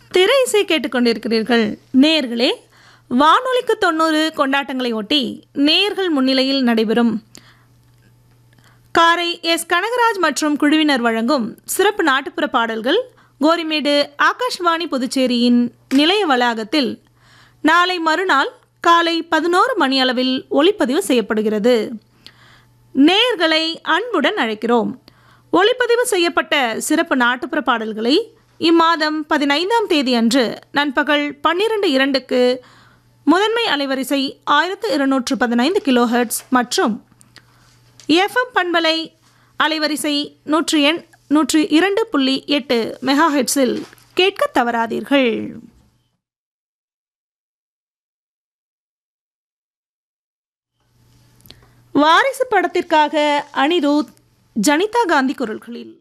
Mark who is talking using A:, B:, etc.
A: திரை இசை கேட்டுக்கொண்டிருக்கிறீர்கள் நேர்களே வானொலிக்கு தொண்ணூறு கொண்டாட்டங்களை ஒட்டி நேர்கள் முன்னிலையில் நடைபெறும் காரை எஸ் கனகராஜ் மற்றும் குழுவினர் வழங்கும் சிறப்பு நாட்டுப்புற பாடல்கள் கோரிமேடு ஆகாஷ்வாணி புதுச்சேரியின் நிலைய வளாகத்தில் நாளை மறுநாள் காலை பதினோரு மணி அளவில் ஒளிப்பதிவு செய்யப்படுகிறது நேயர்களை அன்புடன் அழைக்கிறோம் ஒளிப்பதிவு செய்யப்பட்ட சிறப்பு நாட்டுப்புற பாடல்களை இம்மாதம் பதினைந்தாம் தேதி அன்று நண்பகல் பன்னிரண்டு இரண்டுக்கு முதன்மை அலைவரிசை ஆயிரத்து இருநூற்று பதினைந்து கிலோஹெர்ட்ஸ் மற்றும் எஃப்எம் பண்பலை அலைவரிசை நூற்றி எண் நூற்றி இரண்டு புள்ளி எட்டு மெகா ஹெட்ஸில் கேட்க தவறாதீர்கள் வாரிசு படத்திற்காக அனிருத் ஜனிதா காந்தி குரல்களில்